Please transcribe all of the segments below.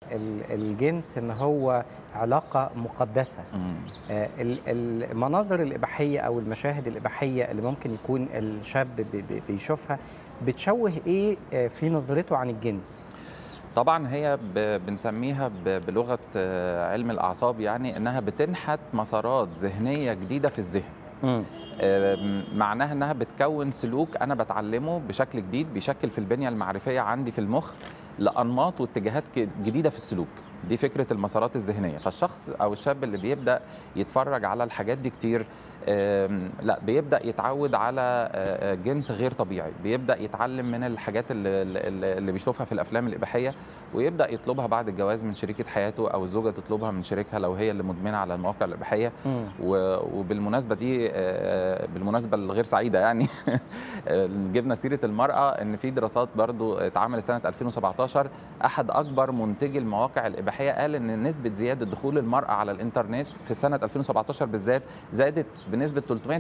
ال- الجنس ان هو علاقه مقدسه مم. آه، ال- المناظر الاباحيه او المشاهد الاباحيه اللي ممكن يكون الشاب بي- بي- بيشوفها بتشوه ايه آه، في نظرته عن الجنس طبعا هي ب- بنسميها ب- بلغه آه، علم الاعصاب يعني انها بتنحت مسارات ذهنيه جديده في الذهن آم، معناها انها بتكون سلوك انا بتعلمه بشكل جديد بيشكل في البنيه المعرفيه عندي في المخ لانماط واتجاهات ك- جديده في السلوك دي فكره المسارات الذهنيه فالشخص او الشاب اللي بيبدا يتفرج على الحاجات دي كتير آم، لا بيبدا يتعود على آه، آه، جنس غير طبيعي بيبدا يتعلم من الحاجات اللي, اللي اللي بيشوفها في الافلام الاباحيه ويبدا يطلبها بعد الجواز من شريكه حياته او الزوجه تطلبها من شريكها لو هي اللي مدمنه على المواقع الاباحيه و- وبالمناسبه دي آه، بالمناسبه الغير سعيده يعني آه، جبنا سيره المراه ان في دراسات برضو اتعملت سنه 2017 احد اكبر منتجي المواقع الاباحيه قال ان نسبه زياده دخول المراه على الانترنت في سنه 2017 بالذات زادت بنسبه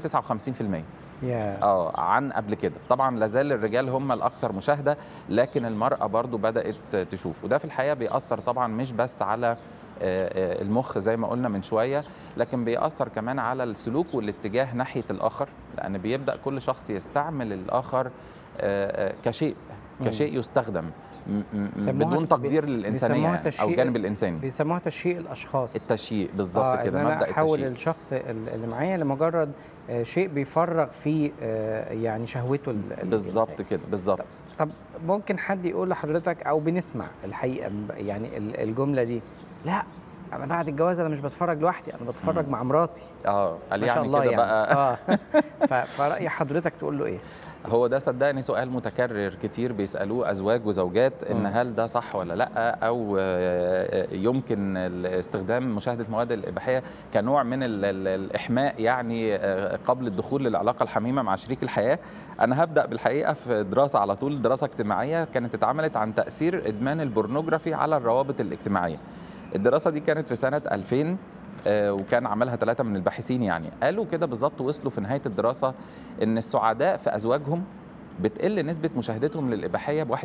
359% يا اه عن قبل كده طبعا لازال الرجال هم الاكثر مشاهده لكن المراه برضو بدات تشوف وده في الحقيقه بيأثر طبعا مش بس على آه، آه، المخ زي ما قلنا من شويه لكن بيأثر كمان على السلوك والاتجاه ناحيه الاخر لان بيبدا كل شخص يستعمل الاخر آه، آه، كشيء مم. كشيء يستخدم م- م- بيسموها- بدون تقدير للانسانيه بيسموها يعني او تشييع- الجانب الانساني بيسموها تشيء الاشخاص التشييع بالظبط آه، كده إن أنا مبدا احول التشييع الشخص ال- اللي معايا لمجرد آه، شيء بيفرغ فيه آه، يعني شهوته ال- الجنسية. بالظبط كده بالظبط طب ممكن حد يقول لحضرتك او بنسمع الحقيقه ب- يعني ال- الجمله دي لا انا بعد الجواز انا مش بتفرج لوحدي انا بتفرج مم. مع مراتي اه قال ما شاء يعني الله كده يعني بقى اه ف- فراي حضرتك تقول له ايه هو ده صدقني سؤال متكرر كتير بيسألوه أزواج وزوجات إن مم. هل ده صح ولا لأ أو آه، يمكن ال- استخدام مشاهدة المواد الإباحية كنوع من ال- ال- الإحماء يعني آه، قبل الدخول للعلاقة الحميمة مع شريك الحياة أنا هبدأ بالحقيقة في دراسة على طول دراسة اجتماعية كانت اتعملت عن تأثير إدمان البورنوجرافي على الروابط الاجتماعية الدراسة دي كانت في سنة 2000 آه، وكان عملها ثلاثة من الباحثين يعني قالوا كده بالظبط وصلوا في نهاية الدراسة إن السعداء في أزواجهم بتقل نسبة مشاهدتهم للإباحية ب 61%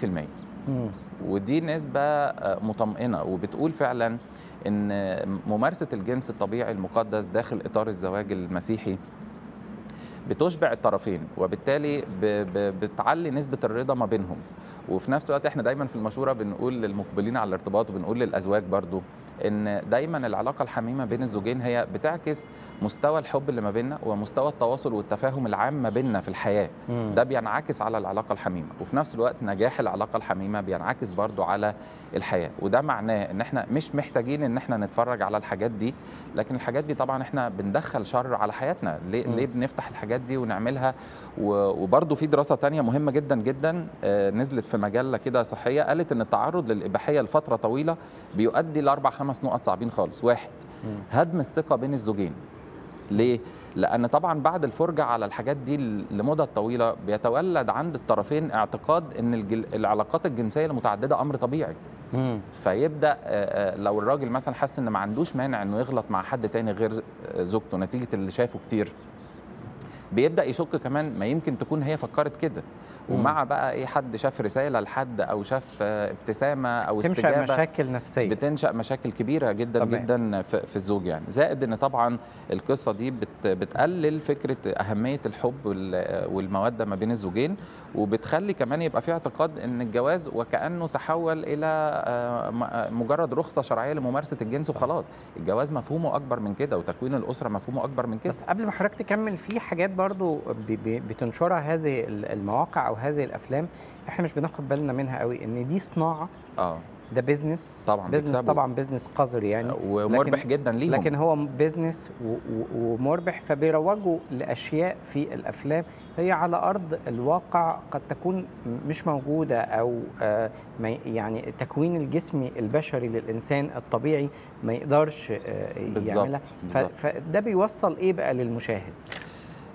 مم. ودي نسبة آه، مطمئنة وبتقول فعلا إن ممارسة الجنس الطبيعي المقدس داخل إطار الزواج المسيحي بتشبع الطرفين وبالتالي ب- ب- بتعلي نسبة الرضا ما بينهم وفي نفس الوقت احنا دايما في المشورة بنقول للمقبلين على الارتباط وبنقول للأزواج برضو ان دايما العلاقة الحميمة بين الزوجين هي بتعكس مستوى الحب اللي ما بيننا ومستوى التواصل والتفاهم العام ما بيننا في الحياة مم. ده بينعكس على العلاقة الحميمة وفي نفس الوقت نجاح العلاقة الحميمة بينعكس برضو على الحياة وده معناه ان احنا مش محتاجين ان احنا نتفرج على الحاجات دي لكن الحاجات دي طبعا احنا بندخل شر على حياتنا ليه, مم. ليه بنفتح الحاجات دي ونعملها و- وبرضو في دراسة تانية مهمة جدا جدا آه، نزلت في مجلة كده صحية قالت ان التعرض للإباحية لفترة طويلة بيؤدي لأربع خمس نقط صعبين خالص واحد مم. هدم الثقة بين الزوجين ليه؟ لأن طبعا بعد الفرجة على الحاجات دي لمدة طويلة بيتولد عند الطرفين اعتقاد أن الجل... العلاقات الجنسية المتعددة أمر طبيعي مم. فيبدأ آه، آه، لو الراجل مثلا حس أن ما عندوش مانع أنه يغلط مع حد تاني غير آه، زوجته نتيجة اللي شافه كتير بيبدأ يشك كمان ما يمكن تكون هي فكرت كده مم. ومع بقى ايه حد شاف رسالة لحد أو شاف آه، ابتسامة أو تنشا استجابة مشاكل نفسيه بتنشا مشاكل كبيره جدا طبيعي. جدا في, في الزوج يعني زائد ان طبعا القصه دي بت بتقلل فكره اهميه الحب وال- والموده ما بين الزوجين وبتخلي كمان يبقى في اعتقاد ان الجواز وكانه تحول الى آه، م- آه، مجرد رخصه شرعيه لممارسه الجنس وخلاص الجواز مفهومه اكبر من كده وتكوين الاسره مفهومه اكبر من كده بس قبل ما حضرتك تكمل في حاجات برضو ب- ب- بتنشرها هذه ال- المواقع او هذه الافلام احنا مش بناخد بالنا منها قوي ان دي صناعه اه ده بيزنس طبعاً بيزنس بيكسبوا. طبعا بيزنس قذر يعني ومربح لكن- جدا ليهم لكن هو بيزنس و- و- ومربح فبيروجوا لاشياء في الافلام هي على ارض الواقع قد تكون مش موجوده او آه، ما ي- يعني التكوين الجسمي البشري للانسان الطبيعي ما يقدرش آه، يعملها بالظبط ف- بالظبط فده بيوصل ايه بقى للمشاهد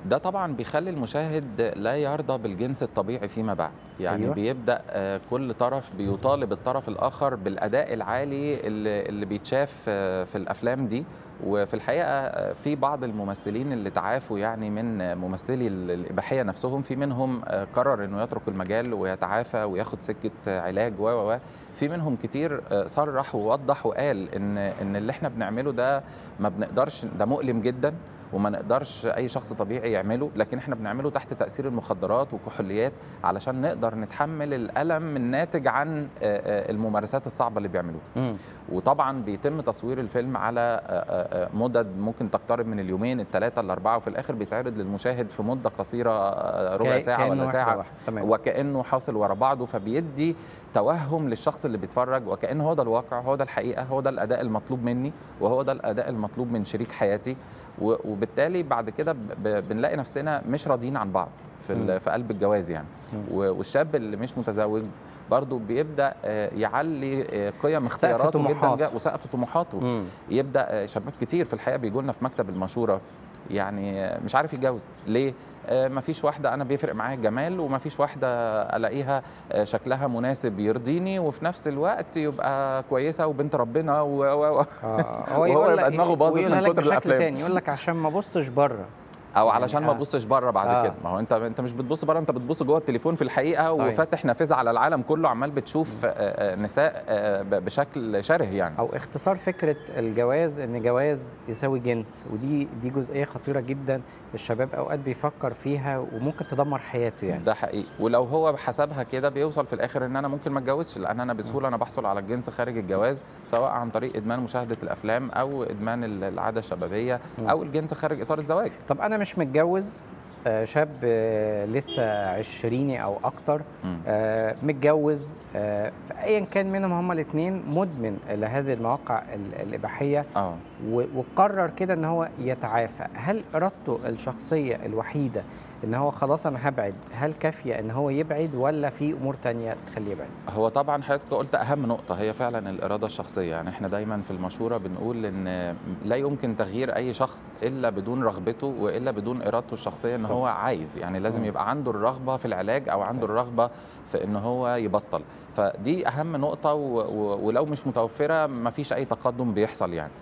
ده طبعا بيخلي المشاهد لا يرضى بالجنس الطبيعي فيما بعد يعني أيوة. أيوة. بيبدا آه، كل طرف بيطالب الطرف الاخر بالاداء العالي اللي, اللي بيتشاف آه، في الافلام دي وفي الحقيقه آه، في بعض الممثلين اللي تعافوا يعني من ممثلي ال- الاباحيه نفسهم في منهم آه، قرر انه يترك المجال ويتعافى وياخد سكه آه، علاج و و و في منهم كتير آه، صرح ووضح وقال ان ان اللي احنا بنعمله ده ما بنقدرش ده مؤلم جدا وما نقدرش اي شخص طبيعي يعمله لكن احنا بنعمله تحت تاثير المخدرات والكحوليات علشان نقدر نتحمل الالم الناتج عن آه، آه، الممارسات الصعبه اللي بيعملوها مم. وطبعا بيتم تصوير الفيلم على آه، آه، آه، مدد ممكن تقترب من اليومين الثلاثه الاربعه وفي الاخر بيتعرض للمشاهد في مده قصيره آه، ربع كأ- ساعه كأنه ولا واحدة ساعه واحدة. تمام وكانه حاصل ورا بعضه فبيدي توهم للشخص اللي بيتفرج وكانه هو ده الواقع هو ده الحقيقه هو ده الاداء المطلوب مني وهو ده الاداء المطلوب من شريك حياتي و- وبالتالي بعد كده ب- ب- بنلاقي نفسنا مش راضيين عن بعض في مم. ال- في قلب الجواز يعني مم. و- والشاب اللي مش متزوج برضه بيبدا آه، يعلي آه، قيم اختياراته جدا طموحات. جا- وسقف طموحاته مم. يبدا آه، شباب كتير في الحقيقه بيجوا لنا في مكتب المشوره يعني آه، مش عارف يتجوز ليه آه، مفيش واحده انا بيفرق معايا الجمال ومفيش واحده الاقيها آه، شكلها مناسب يرضيني وفي نفس الوقت يبقى كويسه وبنت ربنا و... و... و... آه، هو وهو يقول يبقى لك- دماغه باظت ويقولها من لك كتر بشكل الأفلام. تاني يقول لك عشان ما ابصش بره او يعني علشان ما آه. تبصش بره بعد آه. كده ما هو انت انت مش بتبص بره انت بتبص جوه التليفون في الحقيقه صحيح. وفاتح نافذه على العالم كله عمال بتشوف آه، آه، نساء آه، ب- بشكل شره يعني او اختصار فكره الجواز ان جواز يساوي جنس ودي دي جزئيه خطيره جدا الشباب اوقات بيفكر فيها وممكن تدمر حياته يعني ده حقيقي ولو هو حسبها كده بيوصل في الاخر ان انا ممكن ما اتجوزش لان انا بسهوله انا بحصل على الجنس خارج الجواز سواء عن طريق ادمان مشاهده الافلام او ادمان ال- العاده الشبابيه مم. او الجنس خارج اطار الزواج طب انا مش متجوز آه، شاب آه، لسه عشريني او اكتر مم. آه، متجوز آه، فايا كان منهم هما الاثنين مدمن لهذه المواقع ال- الاباحيه اه و- وقرر كده ان هو يتعافى هل ارادته الشخصيه الوحيده ان هو خلاص انا هبعد هل كافيه ان هو يبعد ولا في امور تانية تخليه يبعد هو طبعا حضرتك قلت اهم نقطه هي فعلا الاراده الشخصيه يعني احنا دايما في المشوره بنقول ان لا يمكن تغيير اي شخص الا بدون رغبته والا بدون ارادته الشخصيه ان هو عايز يعني لازم مم. يبقى عنده الرغبه في العلاج او عنده الرغبه في ان هو يبطل فدي اهم نقطه و... و... ولو مش متوفره مفيش اي تقدم بيحصل يعني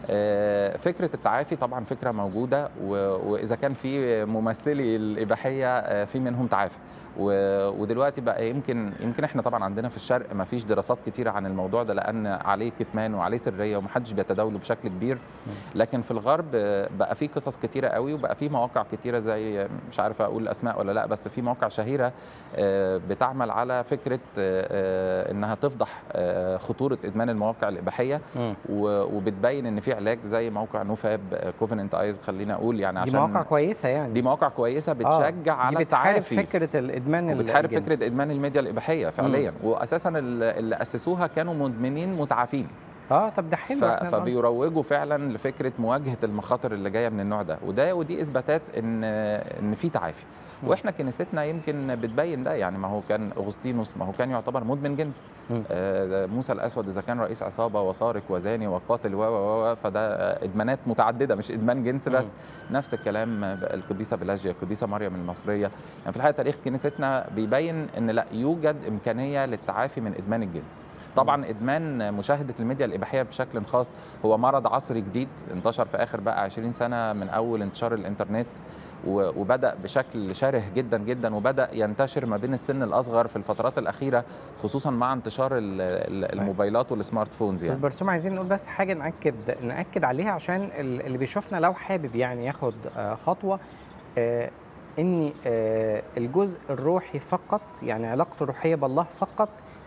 آه، فكره التعافي طبعا فكره موجوده و- واذا كان في ممثلي الاباحيه آه، في منهم تعافي و- ودلوقتي بقى يمكن يمكن احنا طبعا عندنا في الشرق ما فيش دراسات كتيره عن الموضوع ده لان عليه كتمان وعليه سريه ومحدش بيتداوله بشكل كبير لكن في الغرب آه، بقى في قصص كتيره قوي وبقى في مواقع كتيره زي مش عارف اقول اسماء ولا لا بس في مواقع شهيره آه، بتعمل على فكره آه، آه، انها تفضح آه، خطوره ادمان المواقع الاباحيه و- وبتبين ان في علاج زي موقع نوفاب كوفننت ايز خلينا اقول يعني دي عشان مواقع كويسه يعني دي مواقع كويسه بتشجع على دي بتحارب التعافي فكره الادمان ال- وبتحارب الجنسي. فكره ادمان الميديا الاباحيه فعليا واساسا ال- اللي اسسوها كانوا مدمنين متعافين اه طب ده حلو ف- إحنا نقعد- فبيروجوا فعلا لفكره مواجهه المخاطر اللي جايه من النوع ده وده ودي اثباتات ان ان في تعافي مم. واحنا كنيستنا يمكن بتبين ده يعني ما هو كان اغسطينوس ما هو كان يعتبر مدمن جنس مم. آه، موسى الاسود اذا كان رئيس عصابه وسارق وزاني وقاتل و و و فده آه، ادمانات متعدده مش ادمان جنس مم. بس نفس الكلام آه، القديسه بلاجيا القديسه مريم المصريه يعني في الحقيقه تاريخ كنيستنا بيبين ان لا يوجد امكانيه للتعافي من ادمان الجنس طبعا ادمان مشاهده الميديا الاباحيه بشكل خاص هو مرض عصري جديد انتشر في اخر بقى 20 سنه من اول انتشار الانترنت و- وبدا بشكل شره جدا جدا وبدا ينتشر ما بين السن الاصغر في الفترات الاخيره خصوصا مع انتشار ال- ال- الموبايلات والسمارت فونز استاذ يعني برسوم عايزين نقول بس حاجه ناكد ناكد عليها عشان ال- اللي بيشوفنا لو حابب يعني ياخد آه، خطوه آه، ان آه، الجزء الروحي فقط يعني علاقته الروحيه بالله فقط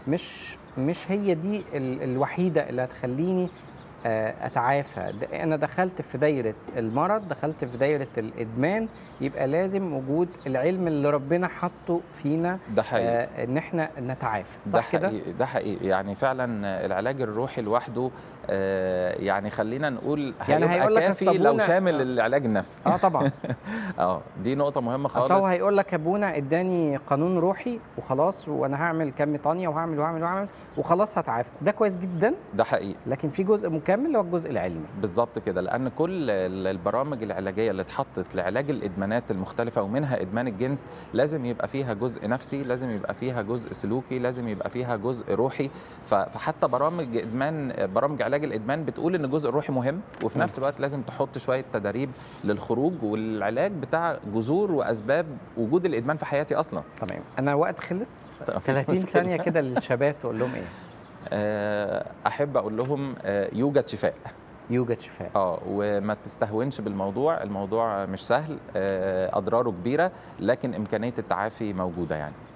مش مش هي دي ال- الوحيده اللي هتخليني آه، اتعافى د- انا دخلت في دايره المرض دخلت في دايره الادمان يبقى لازم وجود العلم اللي ربنا حاطه فينا ده حقيقي آه، ان احنا نتعافى ده صح كده حقيقي ده حقيقي يعني فعلا العلاج الروحي لوحده آه، يعني خلينا نقول يعني هيبقى هيقول لك كافي أصل لو أبونا- شامل آه. العلاج النفسي اه طبعا اه دي نقطه مهمه اصل هو خالص هيقول لك ابونا اداني قانون روحي وخلاص وانا هعمل كام طانيه وهعمل وهعمل وهعمل وخلاص هتعافى ده كويس جدا ده حقيقي لكن في جزء م- كامل هو الجزء العلمي بالظبط كده لان كل ال- البرامج العلاجيه اللي اتحطت لعلاج الادمانات المختلفه ومنها ادمان الجنس لازم يبقى فيها جزء نفسي لازم يبقى فيها جزء سلوكي لازم يبقى فيها جزء روحي ف- فحتى برامج ادمان برامج علاج الادمان بتقول ان الجزء الروحي مهم وفي م. نفس الوقت لازم تحط شويه تدريب للخروج والعلاج بتاع جذور واسباب وجود الادمان في حياتي اصلا تمام انا وقت خلص مفيش 30 مشكلة. ثانيه كده للشباب تقول لهم ايه آه، احب اقول لهم آه، يوجد شفاء يوجد شفاء اه وما تستهونش بالموضوع الموضوع مش سهل آه، اضراره كبيره لكن امكانيه التعافي موجوده يعني